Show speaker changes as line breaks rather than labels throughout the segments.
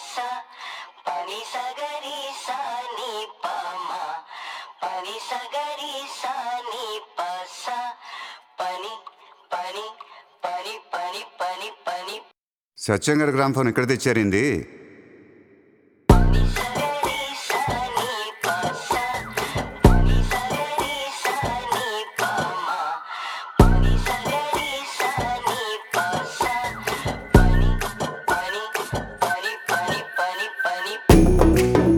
స పని సగరి స ని ప మ పని సగరి స ని ప స పని పని పని పని పని పని
సత్యం గారి గ్రామ్ ఫోన్ ఎక్కడ తెచ్చారింది
పని సగరి స ని ప స పని సగరి స ని ప మ పని సగరి స ని ప స పని పని పని పని పని పని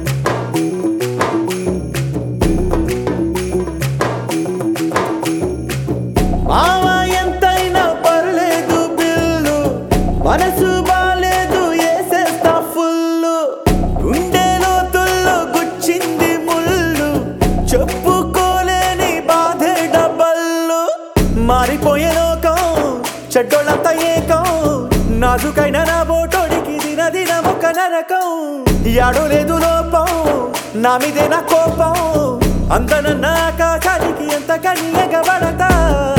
మావా ఎంతైనా పర్లేదు బిల్లు మనసు బాలేదు వేసేస్తా ఫుల్లు గుండె లోతుల్లో గుచ్చింది ముళ్ళు చెప్పుకోలేని బాధే డబ్బల్లు మారిపోయే లోకం చెడ్డోళ్ళంతా ఏకం నాజుకైన నా బోటోడికి దిన దిన ఒక నరకం యాడో లేదు లోపం నా మీదే నా కోపం అందనన్న ఆకాశానికి ఎంత కని ఎగబడతా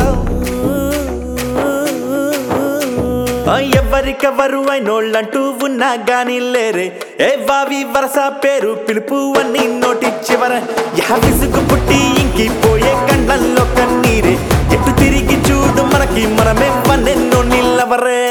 ఆ, ఎవరికెవరు అయినోళ్ళంటూ ఉన్నా గాని లేరే ఏ వావి వరస పేరు పిలుపు అన్ని నోటి చివర యా విసుగు పుట్టి ఇంకి పోయే కండ్లల్లో కన్నీరే ఎటు తిరిగి చూడు మనకి మనమే పన్నెన్నో నిల్లవరే